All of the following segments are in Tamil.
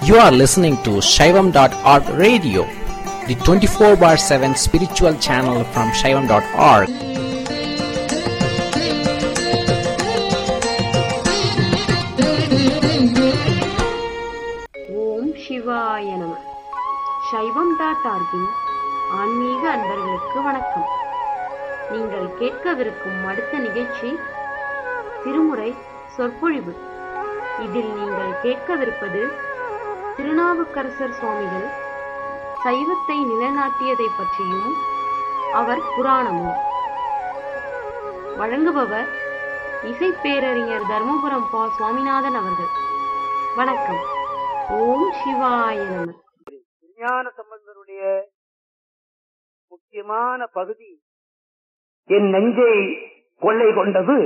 You are listening to Shaivam.org radio, the 24 bar 7 spiritual channel from Shaivam.org. ஓம் சிவாய நம சைவம் டாட் ஆர்கின் ஆன்மீக அன்பர்களுக்கு வணக்கம் நீங்கள் கேட்கவிருக்கும் அடுத்த நிகழ்ச்சி திருமுறை சொற்பொழிவு இதில் நீங்கள் கேட்கவிருப்பது திருநாவுக்கரசர் சுவாமிகள் சைவத்தை நிலைநாட்டியதை பற்றியும் அவர் புராணமும் வழங்குபவர் இசைப்பேரறிஞர் தர்மபுரம் பா சுவாமிநாதன் அவர்கள் வணக்கம் ஓம் சிவாய நம விஞ்ஞான சம்பந்தருடைய முக்கியமான பகுதி என் நெஞ்சை கொள்ளை கொண்டது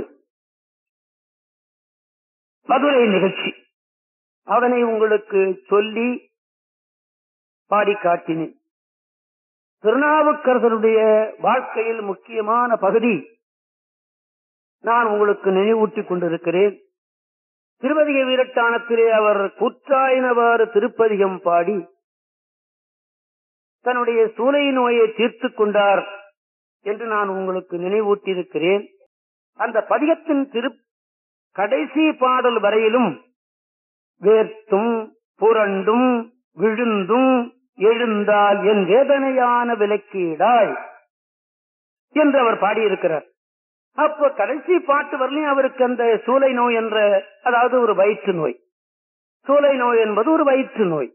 மதுரை நிகழ்ச்சி அதனை உங்களுக்கு சொல்லி பாடி காட்டினேன் திருநாவுக்கரசருடைய வாழ்க்கையில் முக்கியமான பகுதி நான் உங்களுக்கு நினைவூட்டிக் கொண்டிருக்கிறேன் திருவதிக வீரட்டானத்திலே அவர் குற்றாயினவாறு திருப்பதிகம் பாடி தன்னுடைய சூளை நோயை தீர்த்துக் கொண்டார் என்று நான் உங்களுக்கு நினைவூட்டியிருக்கிறேன் அந்த பதிகத்தின் திரு கடைசி பாடல் வரையிலும் வேர்த்தும் புரண்டும் விழுந்தும் எழுந்தால் என் வேதனையான விலக்கீடாய் என்று அவர் பாடியிருக்கிறார் அப்ப கடைசி பாட்டு வரலையும் அவருக்கு அந்த சூளை நோய் என்ற அதாவது ஒரு வயிற்று நோய் சூளை நோய் என்பது ஒரு வயிற்று நோய்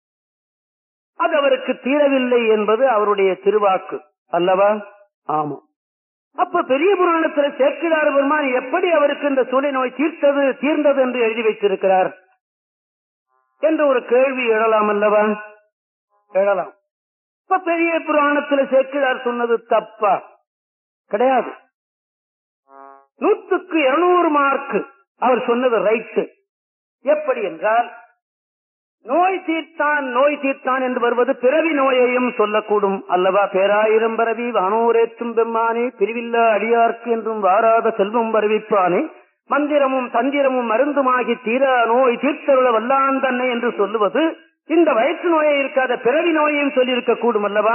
அது அவருக்கு தீரவில்லை என்பது அவருடைய திருவாக்கு அல்லவா ஆமா அப்ப பெரிய புராணத்தில் சேர்க்கிறார் பெருமான் எப்படி அவருக்கு இந்த சூளை நோய் தீர்த்தது தீர்ந்தது என்று எழுதி வைத்திருக்கிறார் என்று ஒரு கேள்வி எழலாம் அல்லவா எழலாம் இப்ப பெரிய புராணத்தில் சேர்க்கிறார் சொன்னது தப்பா கிடையாது நூற்றுக்கு இருநூறு மார்க் அவர் சொன்னது ரைட்டு எப்படி என்றால் நோய் தீர்த்தான் நோய் தீர்த்தான் என்று வருவது பிறவி நோயையும் சொல்லக்கூடும் அல்லவா பேராயிரம் பரவி வானோரேற்றும் பெம்மானே பிரிவில்லா அடியார்க்கு என்றும் வாராத செல்வம் வருவிப்பானே மந்திரமும் தந்திரமும் மருந்துமாகி தீரா நோய் தீர்த்தருள வல்லான் தன்னை என்று சொல்லுவது இந்த வயிற்று நோயை இருக்காத பிறவி நோயையும் சொல்லியிருக்க கூடும் அல்லவா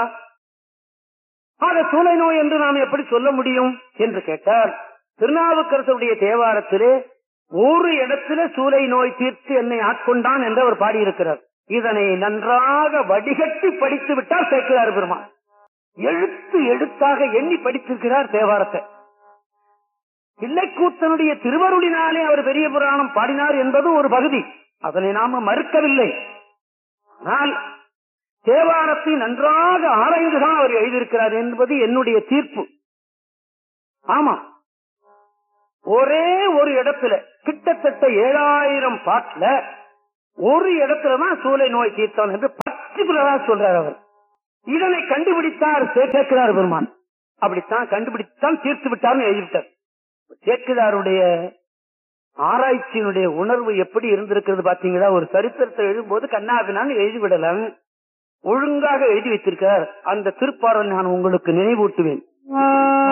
ஆக சூளை நோய் என்று நாம் எப்படி சொல்ல முடியும் என்று கேட்டால் திருநாவுக்கரசருடைய தேவாரத்திலே ஒரு இடத்துல சூளை நோய் தீர்த்து என்னை ஆட்கொண்டான் என்று அவர் பாடியிருக்கிறார் இதனை நன்றாக வடிகட்டி படித்து விட்டால் சேர்க்கிறார் பெருமான் எழுத்து எழுத்தாக எண்ணி படித்திருக்கிறார் தேவாரத்தை பிள்ளைக்கூத்தனுடைய திருவருளினாலே அவர் பெரிய புராணம் பாடினார் என்பது ஒரு பகுதி அதனை நாம மறுக்கவில்லை ஆனால் தேவாரத்தை நன்றாக ஆராய்ந்துதான் அவர் எழுதியிருக்கிறார் என்பது என்னுடைய தீர்ப்பு ஆமா ஒரே ஒரு இடத்துல கிட்டத்தட்ட ஏழாயிரம் பாட்டுல ஒரு இடத்துலதான் சூளை நோய் தீர்த்தான் என்று பர்டிகுலரா சொல்றார் அவர் இதனை கண்டுபிடித்தார் சேர்க்கிறார் பெருமான் அப்படித்தான் கண்டுபிடித்தான் தீர்த்து விட்டார்னு எழுதிவிட்டார் சேர்க்கிறாருடைய ஆராய்ச்சியினுடைய உணர்வு எப்படி இருந்திருக்கிறது பாத்தீங்களா ஒரு சரித்திரத்தை எழுதும்போது கண்ணாபினான்னு எழுதிவிடலாம் ஒழுங்காக எழுதி வைத்திருக்கிறார் அந்த திருப்பாடல் நான் உங்களுக்கு நினைவூட்டுவேன்